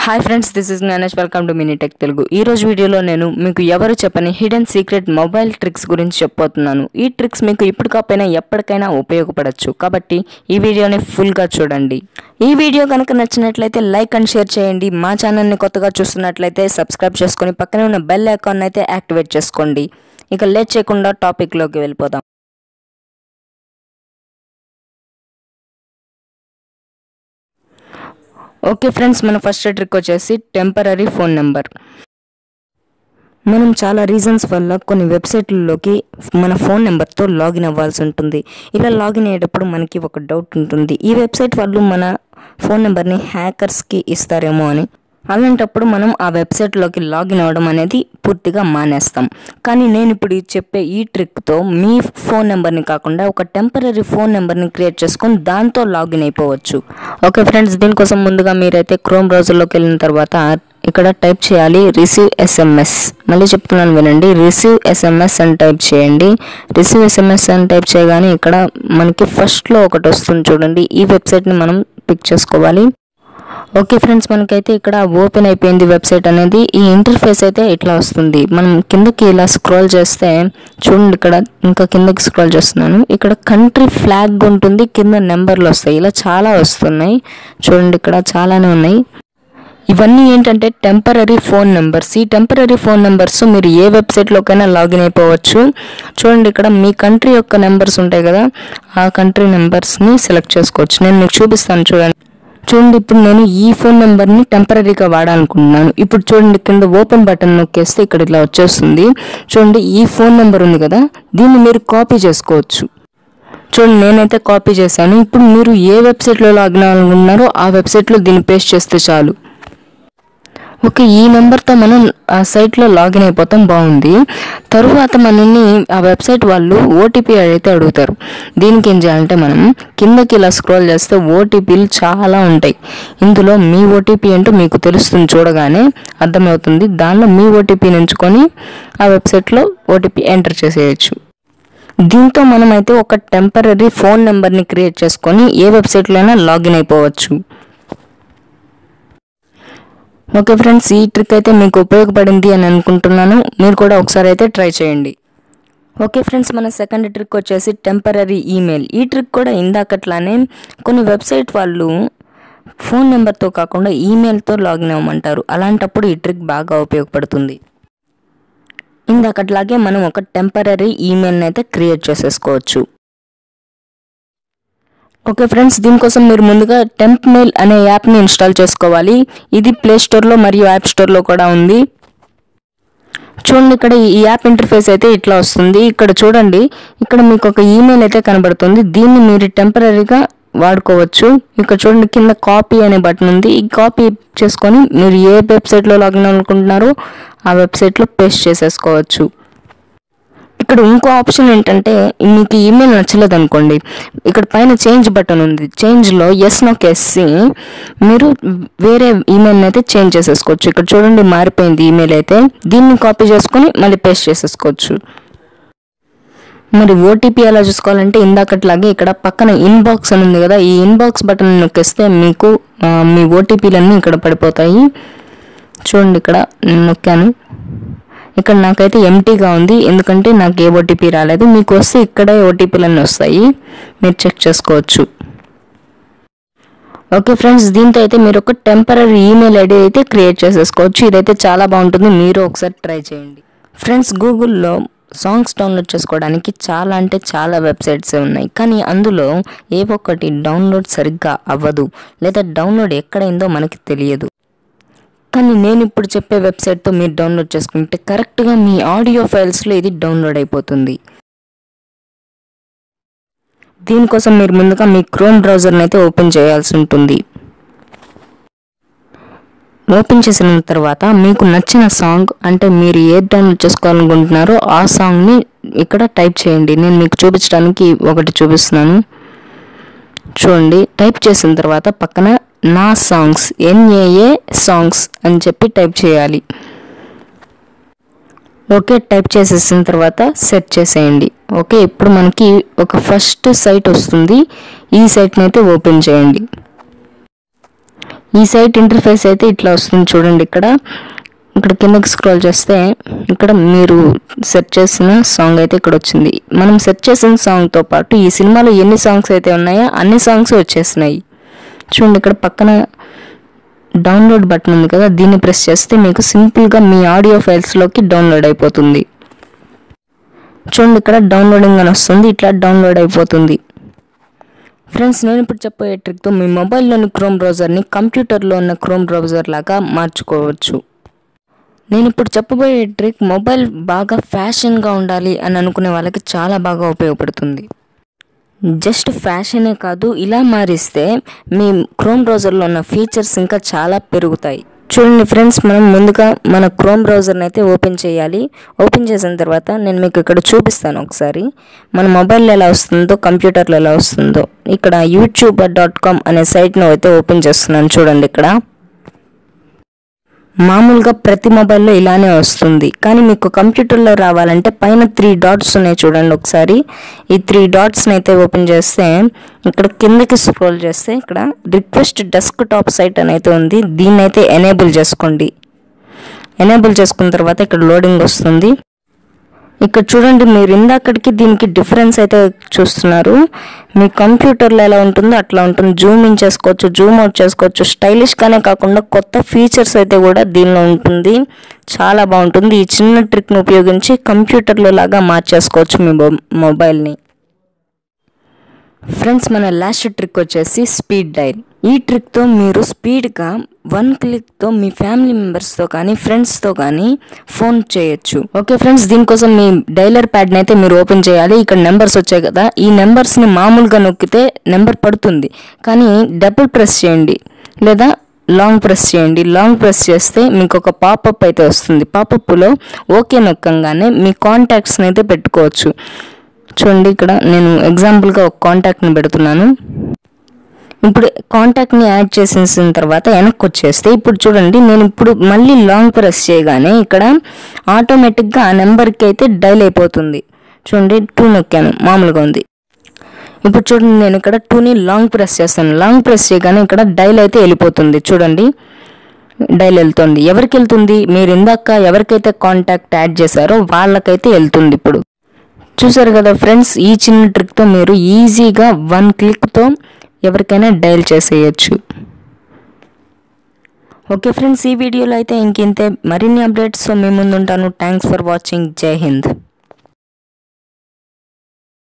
hi friends this is Gnanesh welcome to Minitech Telugu ఈ రోజు వీడియోలో నేను మీకు ఎవరు చెప్పని హిడెన్ సీక్రెట్ మొబైల్ ట్రిక్స్ గురించి చెప్పబోతున్నాను ఈ ట్రిక్స్ మీకు ఇప్పటికైనా ఎప్పటికైనా ఉపయోగపడచ్చు కాబట్టి ఈ వీడియోని ఫుల్గా చూడండి ఈ వీడియో కనుక నచ్చినట్లయితే లైక్ అండ్ షేర్ చేయండి మా ఛానల్ని కొత్తగా చూస్తున్నట్లయితే సబ్స్క్రైబ్ చేసుకొని పక్కనే ఉన్న బెల్ ఐకాన్ అయితే యాక్టివేట్ చేసుకోండి ఇక లేట్ చేయకుండా టాపిక్లోకి వెళ్ళిపోదాం ఓకే ఫ్రెండ్స్ మన ఫస్ట్ ట్రిక్ వచ్చేసి టెంపరీ ఫోన్ నెంబర్ మనం చాలా రీజన్స్ వల్ల కొన్ని వెబ్సైట్లలోకి మన ఫోన్ నెంబర్తో లాగిన్ అవ్వాల్సి ఉంటుంది ఇలా లాగిన్ అయ్యేటప్పుడు మనకి ఒక డౌట్ ఉంటుంది ఈ వెబ్సైట్ వాళ్ళు మన ఫోన్ నెంబర్ని హ్యాకర్స్కి ఇస్తారేమో అని అలాంటప్పుడు మనం ఆ వెబ్సైట్లోకి లాగిన్ అవ్వడం అనేది పూర్తిగా మానేస్తాం కానీ నేను ఇప్పుడు ఈ చెప్పే ఈ ట్రిక్తో మీ ఫోన్ నెంబర్ని కాకుండా ఒక టెంపరీ ఫోన్ నెంబర్ని క్రియేట్ చేసుకొని దాంతో లాగిన్ అయిపోవచ్చు ఓకే ఫ్రెండ్స్ దీనికోసం ముందుగా మీరైతే క్రోమ్ బ్రౌజర్లోకి వెళ్ళిన తర్వాత ఇక్కడ టైప్ చేయాలి రిసీవ్ ఎస్ఎంఎస్ మళ్ళీ చెప్తున్నాను వినండి రిసీవ్ ఎస్ఎంఎస్ అని టైప్ చేయండి రిసీవ్ ఎస్ఎంఎస్ అని టైప్ చేయగానే ఇక్కడ మనకి ఫస్ట్లో ఒకటి వస్తుంది చూడండి ఈ వెబ్సైట్ని మనం పిక్ చేసుకోవాలి ఓకే ఫ్రెండ్స్ మనకైతే ఇక్కడ ఓపెన్ అయిపోయింది వెబ్సైట్ అనేది ఈ ఇంటర్ఫేస్ అయితే ఇట్లా వస్తుంది మనం కిందకి ఇలా స్క్రోల్ చేస్తే చూడండి ఇక్కడ ఇంకా కిందకి స్క్రోల్ చేస్తున్నాను ఇక్కడ కంట్రీ ఫ్లాగ్ ఉంటుంది కింద నెంబర్లు వస్తాయి ఇలా చాలా వస్తున్నాయి చూడండి ఇక్కడ చాలానే ఉన్నాయి ఇవన్నీ ఏంటంటే టెంపరీ ఫోన్ నెంబర్స్ ఈ టెంపరీ ఫోన్ నెంబర్స్ మీరు ఏ వెబ్సైట్లోకైనా లాగిన్ అయిపోవచ్చు చూడండి ఇక్కడ మీ కంట్రీ యొక్క నెంబర్స్ ఉంటాయి కదా ఆ కంట్రీ నెంబర్స్ని సెలెక్ట్ చేసుకోవచ్చు నేను మీకు చూపిస్తాను చూడండి చూడండి ఇప్పుడు నేను ఈ ఫోన్ నెంబర్ని టెంపరీగా వాడాలనుకుంటున్నాను ఇప్పుడు చూడండి కింద ఓపెన్ బటన్ నొక్కేస్తే ఇక్కడ ఇట్లా వచ్చేస్తుంది చూడండి ఈ ఫోన్ నెంబర్ ఉంది కదా దీన్ని మీరు కాపీ చేసుకోవచ్చు చూడండి నేనైతే కాపీ చేశాను ఇప్పుడు మీరు ఏ వెబ్సైట్లో లాగిన్ అవ్వాలనుకుంటున్నారో ఆ వెబ్సైట్లో దీన్ని పేస్ట్ చేస్తే చాలు ఓకే ఈ నెంబర్తో మనం ఆ సైట్లో లాగిన్ అయిపోతాం బాగుంది తరువాత మనల్ని ఆ వెబ్సైట్ వాళ్ళు ఓటీపీ అయితే అడుగుతారు దీనికి ఏం చేయాలంటే మనం కిందకి ఇలా స్క్రోల్ చేస్తే ఓటీపీలు చాలా ఉంటాయి ఇందులో మీ ఓటీపీ ఏంటో మీకు తెలుస్తుంది చూడగానే అర్థమవుతుంది దానిలో మీ ఓటీపీని ఎంచుకొని ఆ వెబ్సైట్లో ఓటీపీ ఎంటర్ చేసేయచ్చు దీంతో మనమైతే ఒక టెంపరీ ఫోన్ నెంబర్ని క్రియేట్ చేసుకొని ఏ వెబ్సైట్లో అయినా లాగిన్ అయిపోవచ్చు ఓకే ఫ్రెండ్స్ ఈ ట్రిక్ అయితే మీకు ఉపయోగపడింది అని అనుకుంటున్నాను మీరు కూడా ఒకసారి అయితే ట్రై చేయండి ఓకే ఫ్రెండ్స్ మన సెకండ్ ట్రిక్ వచ్చేసి టెంపరీ ఈమెయిల్ ఈ ట్రిక్ కూడా ఇందాకట్లానే కొన్ని వెబ్సైట్ వాళ్ళు ఫోన్ నెంబర్తో కాకుండా ఈమెయిల్తో లాగిన్ అవ్వమంటారు అలాంటప్పుడు ఈ ట్రిక్ బాగా ఉపయోగపడుతుంది ఇందాకట్లాగే మనం ఒక టెంపరీ ఈమెయిల్ని అయితే క్రియేట్ చేసేసుకోవచ్చు ఓకే ఫ్రెండ్స్ దీనికోసం మీరు ముందుగా టెంప్ మెయిల్ అనే యాప్ని ఇన్స్టాల్ చేసుకోవాలి ఇది ప్లే స్టోర్లో మరియు యాప్ స్టోర్లో కూడా ఉంది చూడండి ఇక్కడ ఈ యాప్ ఇంటర్ఫేస్ అయితే ఇట్లా వస్తుంది ఇక్కడ చూడండి ఇక్కడ మీకు ఒక ఈమెయిల్ అయితే కనబడుతుంది దీన్ని మీరు టెంపరీగా వాడుకోవచ్చు ఇక్కడ చూడండి కింద కాపీ అనే బటన్ ఉంది ఈ కాపీ చేసుకొని మీరు ఏ వెబ్సైట్లో లాగిన్ అనుకుంటున్నారో ఆ వెబ్సైట్లో పేస్ట్ చేసేసుకోవచ్చు ఇక్కడ ఇంకో ఆప్షన్ ఏంటంటే మీకు ఈమెయిల్ నచ్చలేదు అనుకోండి ఇక్కడ పైన చేంజ్ బటన్ ఉంది చేంజ్లో ఎస్ నొక్కేసి మీరు వేరే ఈమెయిల్ని అయితే చేంజ్ చేసేసుకోవచ్చు ఇక్కడ చూడండి మారిపోయింది ఈమెయిల్ అయితే దీన్ని కాపీ చేసుకొని మళ్ళీ పేస్ట్ చేసేసుకోవచ్చు మరి ఓటీపీ ఎలా చూసుకోవాలంటే ఇందాకట్లాగే ఇక్కడ పక్కన ఇన్బాక్స్ అని ఉంది కదా ఈ ఇన్బాక్స్ బటన్ నొక్కేస్తే మీకు ఆ, మీ ఓటీపీలన్నీ ఇక్కడ పడిపోతాయి చూడండి ఇక్కడ నేను నొక్కాను ఇక్కడ నాకైతే ఎంటీగా ఉంది ఎందుకంటే నాకు ఏ ఓటీపీ రాలేదు మీకు వస్తే ఇక్కడే ఓటీపీలు అన్నీ వస్తాయి మీరు చెక్ చేసుకోవచ్చు ఓకే ఫ్రెండ్స్ దీంతో అయితే మీరు ఒక టెంపరీ ఈమెయిల్ ఐడి అయితే క్రియేట్ చేసేసుకోవచ్చు ఇదైతే చాలా బాగుంటుంది మీరు ఒకసారి ట్రై చేయండి ఫ్రెండ్స్ గూగుల్లో సాంగ్స్ డౌన్లోడ్ చేసుకోవడానికి చాలా అంటే చాలా వెబ్సైట్స్ ఉన్నాయి కానీ అందులో ఏ ఒక్కటి డౌన్లోడ్ సరిగ్గా అవ్వదు లేదా డౌన్లోడ్ ఎక్కడైందో మనకి తెలియదు కానీ నేను ఇప్పుడు చెప్పే వెబ్సైట్తో మీరు డౌన్లోడ్ చేసుకుంటే కరెక్ట్గా మీ ఆడియో ఫైల్స్లో ఇది డౌన్లోడ్ అయిపోతుంది దీనికోసం మీరు ముందుగా మీ క్రోమ్ బ్రౌజర్ని అయితే ఓపెన్ చేయాల్సి ఉంటుంది ఓపెన్ చేసిన తర్వాత మీకు నచ్చిన సాంగ్ అంటే మీరు ఏది డౌన్లోడ్ చేసుకోవాలనుకుంటున్నారో ఆ సాంగ్ని ఇక్కడ టైప్ చేయండి నేను మీకు చూపించడానికి ఒకటి చూపిస్తున్నాను చూడండి టైప్ చేసిన తర్వాత పక్కన నా సాంగ్స్ ఎన్ఏఏ సాంగ్స్ అని చెప్పి టైప్ చేయాలి ఓకే టైప్ చేసేసిన తర్వాత సెట్ చేసేయండి ఓకే ఇప్పుడు మనకి ఒక ఫస్ట్ సైట్ వస్తుంది ఈ సైట్ని అయితే ఓపెన్ చేయండి ఈ సైట్ ఇంటర్ఫేస్ అయితే ఇట్లా వస్తుంది చూడండి ఇక్కడ ఇక్కడ కిందకి స్క్రోల్ చేస్తే ఇక్కడ మీరు సెర్చ్ చేసిన సాంగ్ అయితే ఇక్కడ వచ్చింది మనం సెర్చ్ చేసిన సాంగ్తో పాటు ఈ సినిమాలో ఎన్ని సాంగ్స్ అయితే ఉన్నాయో అన్ని సాంగ్స్ వచ్చేసినాయి చూడండి ఇక్కడ పక్కన డౌన్లోడ్ బటన్ ఉంది కదా దీన్ని ప్రెస్ చేస్తే మీకు సింపుల్గా మీ ఆడియో ఫైల్స్లోకి డౌన్లోడ్ అయిపోతుంది చూడండి ఇక్కడ డౌన్లోడింగ్ అని వస్తుంది ఇట్లా డౌన్లోడ్ అయిపోతుంది ఫ్రెండ్స్ నేను ఇప్పుడు చెప్పబోయే ట్రిక్తో మీ మొబైల్లోని క్రోమ్ బ్రౌజర్ని కంప్యూటర్లో ఉన్న క్రోమ్ బ్రౌజర్ లాగా మార్చుకోవచ్చు నేను ఇప్పుడు చెప్పబోయే ట్రిక్ మొబైల్ బాగా ఫ్యాషన్గా ఉండాలి అని అనుకునే వాళ్ళకి చాలా బాగా ఉపయోగపడుతుంది జస్ట్ ఫ్యాషనే కాదు ఇలా మారిస్తే మీ క్రోమ్ బ్రౌజర్లో ఉన్న ఫీచర్స్ ఇంకా చాలా పెరుగుతాయి చూడండి ఫ్రెండ్స్ మనం ముందుగా మన క్రోమ్ బ్రౌజర్ని అయితే ఓపెన్ చేయాలి ఓపెన్ చేసిన తర్వాత నేను మీకు ఇక్కడ చూపిస్తాను ఒకసారి మన మొబైల్లో ఎలా వస్తుందో కంప్యూటర్లో ఎలా వస్తుందో ఇక్కడ యూట్యూబర్ డాట్ కామ్ అనే సైట్ను అయితే ఓపెన్ చేస్తున్నాను చూడండి ఇక్కడ మామూలుగా ప్రతి మొబైల్లో ఇలానే వస్తుంది కానీ మీకు కంప్యూటర్లో రావాలంటే పైన త్రీ డాట్స్ ఉన్నాయి చూడండి ఒకసారి ఈ త్రీ డాట్స్ని అయితే ఓపెన్ చేస్తే ఇక్కడ కిందకి స్క్రోల్ చేస్తే ఇక్కడ రిక్వెస్ట్ డెస్క్ టాప్ సైట్ అని అయితే ఉంది దీన్ని అయితే ఎనేబుల్ చేసుకోండి ఎనేబుల్ చేసుకున్న తర్వాత ఇక్కడ లోడింగ్ వస్తుంది ఇక్కడ చూడండి మీరు ఇందాకటికి దీనికి డిఫరెన్స్ అయితే చూస్తున్నారు మీ కంప్యూటర్లో ఎలా ఉంటుందో అట్లా ఉంటుంది జూమ్ ఇన్ చేసుకోవచ్చు జూమ్ అవుట్ చేసుకోవచ్చు స్టైలిష్గానే కాకుండా కొత్త ఫీచర్స్ అయితే కూడా దీనిలో ఉంటుంది చాలా బాగుంటుంది ఈ చిన్న ట్రిక్ను ఉపయోగించి కంప్యూటర్లో లాగా మార్చేసుకోవచ్చు మీ మొ- మొబైల్ని ఫ్రెండ్స్ మన లాస్ట్ ట్రిక్ వచ్చేసి స్పీడ్ డైల్ ఈ ట్రిక్తో మీరు స్పీడ్గా వన్ క్లిక్తో మీ ఫ్యామిలీ మెంబర్స్తో కానీ ఫ్రెండ్స్తో కానీ ఫోన్ చేయొచ్చు ఓకే ఫ్రెండ్స్ దీనికోసం మీ డైలర్ ప్యాడ్ని అయితే మీరు ఓపెన్ చేయాలి ఇక్కడ నెంబర్స్ వచ్చాయి కదా ఈ నెంబర్స్ని మామూలుగా నొక్కితే నెంబర్ పడుతుంది కానీ డబుల్ ప్రెస్ చేయండి లేదా లాంగ్ ప్రెస్ చేయండి లాంగ్ ప్రెస్ చేస్తే మీకు ఒక పాపప్ అయితే వస్తుంది పాపప్లో ఓకే నొక్కంగానే మీ కాంటాక్ట్స్ని అయితే పెట్టుకోవచ్చు చూడండి ఇక్కడ నేను ఎగ్జాంపుల్గా ఒక కాంటాక్ట్ని పెడుతున్నాను ఇప్పుడు కాంటాక్ట్ని యాడ్ చేసేసిన తర్వాత వెనక్కి వచ్చేస్తే ఇప్పుడు చూడండి నేను ఇప్పుడు మళ్ళీ లాంగ్ ప్రెస్ చేయగానే ఇక్కడ ఆటోమేటిక్గా ఆ నెంబర్కి అయితే డైల్ అయిపోతుంది చూడండి టూ నొక్కాను మామూలుగా ఉంది ఇప్పుడు చూడండి నేను ఇక్కడ టూని లాంగ్ ప్రెస్ చేస్తాను లాంగ్ ప్రెస్ చేయగానే ఇక్కడ డైల్ అయితే వెళ్ళిపోతుంది చూడండి డైల్ వెళ్తుంది ఎవరికి వెళ్తుంది మీరు ఇందాక ఎవరికైతే కాంటాక్ట్ యాడ్ చేశారో వాళ్ళకైతే వెళ్తుంది ఇప్పుడు చూసారు కదా ఫ్రెండ్స్ ఈ చిన్న ట్రిక్తో మీరు ఈజీగా వన్ క్లిక్తో ఎవరికైనా డైల్ చేసేయచ్చు ఓకే ఫ్రెండ్స్ ఈ వీడియోలో అయితే ఇంకింతే మరిన్ని అప్డేట్స్తో మీ ముందు ఉంటాను థ్యాంక్స్ ఫర్ వాచింగ్ జై హింద్